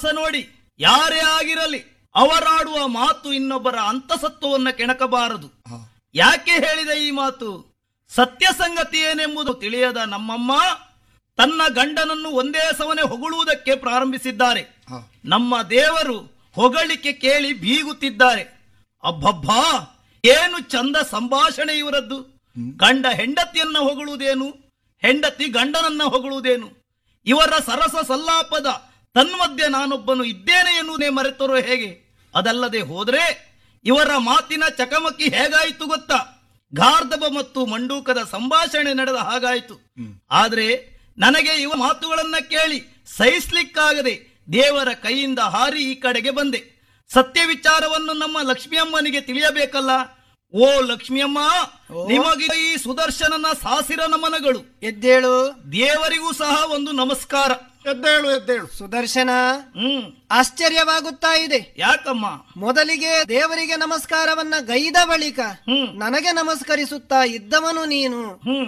ಸಾಹಸ ನೋಡಿ ಯಾರೇ ಆಗಿರಲಿ ಅವರಾಡುವ ಮಾತು ಇನ್ನೊಬ್ಬರ ಅಂತಸತ್ವವನ್ನ ಕೆಣಕಬಾರದು ಯಾಕೆ ಹೇಳಿದ ಈ ಮಾತು ಸತ್ಯ ಸಂಗತಿ ಏನೆಂಬುದು ತಿಳಿಯದ ನಮ್ಮಮ್ಮ ತನ್ನ ಗಂಡನನ್ನು ಒಂದೇ ಸವನೆ ಹೊಗಳುವುದಕ್ಕೆ ಪ್ರಾರಂಭಿಸಿದ್ದಾರೆ ನಮ್ಮ ದೇವರು ಹೊಗಳಿಕೆ ಕೇಳಿ ಬೀಗುತ್ತಿದ್ದಾರೆ ಅಬ್ಬಬ್ಬಾ ಏನು ಚಂದ ಸಂಭಾಷಣೆ ಇವರದ್ದು ಗಂಡ ಹೆಂಡತಿಯನ್ನ ಹೊಗಳುವುದೇನು ಹೆಂಡತಿ ಗಂಡನನ್ನ ಹೊಗಳುವುದೇನು ಇವರ ಸರಸ ಸಲ್ಲಾಪದ ತನ್ಮಧ್ಯೆ ನಾನೊಬ್ಬನು ಇದ್ದೇನೆ ಎನ್ನುವುದೇ ಮರೆತರೋ ಹೇಗೆ ಅದಲ್ಲದೆ ಹೋದ್ರೆ ಇವರ ಮಾತಿನ ಚಕಮಕಿ ಹೇಗಾಯಿತು ಗೊತ್ತಾ ಗಾರ್ಧಬ ಮತ್ತು ಮಂಡೂಕದ ಸಂಭಾಷಣೆ ನಡೆದ ಹಾಗಾಯಿತು ಆದ್ರೆ ನನಗೆ ಇವ ಮಾತುಗಳನ್ನ ಕೇಳಿ ಸಹಿಸ್ಲಿಕ್ಕಾಗದೆ ದೇವರ ಕೈಯಿಂದ ಹಾರಿ ಈ ಕಡೆಗೆ ಬಂದೆ ಸತ್ಯ ವಿಚಾರವನ್ನು ನಮ್ಮ ಲಕ್ಷ್ಮಿಯಮ್ಮನಿಗೆ ತಿಳಿಯಬೇಕಲ್ಲ ಓ ಲಕ್ಷ್ಮಿಯಮ್ಮ ನಿಮಗೆ ಈ ಸುದರ್ಶನನ ಸಾಸಿರ ನಮನಗಳು ಎದ್ದೇಳು ದೇವರಿಗೂ ಸಹ ಒಂದು ನಮಸ್ಕಾರ ಎದ್ದೇಳು ಎದ್ದೇಳು ಸುದರ್ಶನ ಹ್ಮ್ ಆಶ್ಚರ್ಯವಾಗುತ್ತಾ ಇದೆ ಯಾಕಮ್ಮ ಮೊದಲಿಗೆ ದೇವರಿಗೆ ನಮಸ್ಕಾರವನ್ನ ಗೈದ ಬಳಿಕ ಹ್ಮ್ ನನಗೆ ನಮಸ್ಕರಿಸುತ್ತಾ ಇದ್ದವನು ನೀನು ಹ್ಮ್